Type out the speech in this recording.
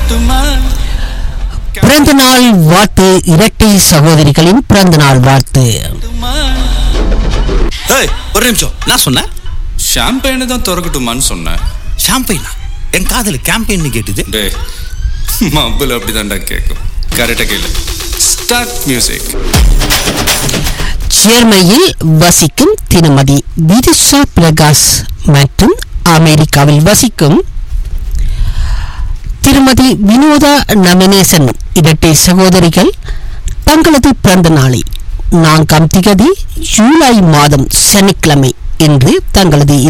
தரட்டுமா பிறந்த நாள் வாழ்த்து இரட்டை சகோதரிகளின் பிறந்த நாள் வாழ்த்து தரட்டுமா ஏய் ஒரு நிமிஷம் நான் சொன்னேன் ஷாம்பெயினை தான் திறக்கட்டுமான்னு சொன்னேன் ஷாம்பைனா என் காதல கேம்பெயின் கேட்டுது டே மப்பிள் அப்படிதான்டா கேட்கும் கரெக்டாக கேளு ஸ்டார்ட் மியூசிக் ஜெர்மனியில் வசிக்கும் திருமதி விதிஷா பிரகாஷ் மற்றும் அமெரிக்காவில் வசிக்கும் திருமதி வினோதா நமனேசன் இரட்டை சகோதரிகள் தங்களது பிறந்த நாளை நான்காம் திகதி ஜூலை மாதம் சனிக்கிழமை என்று தங்களது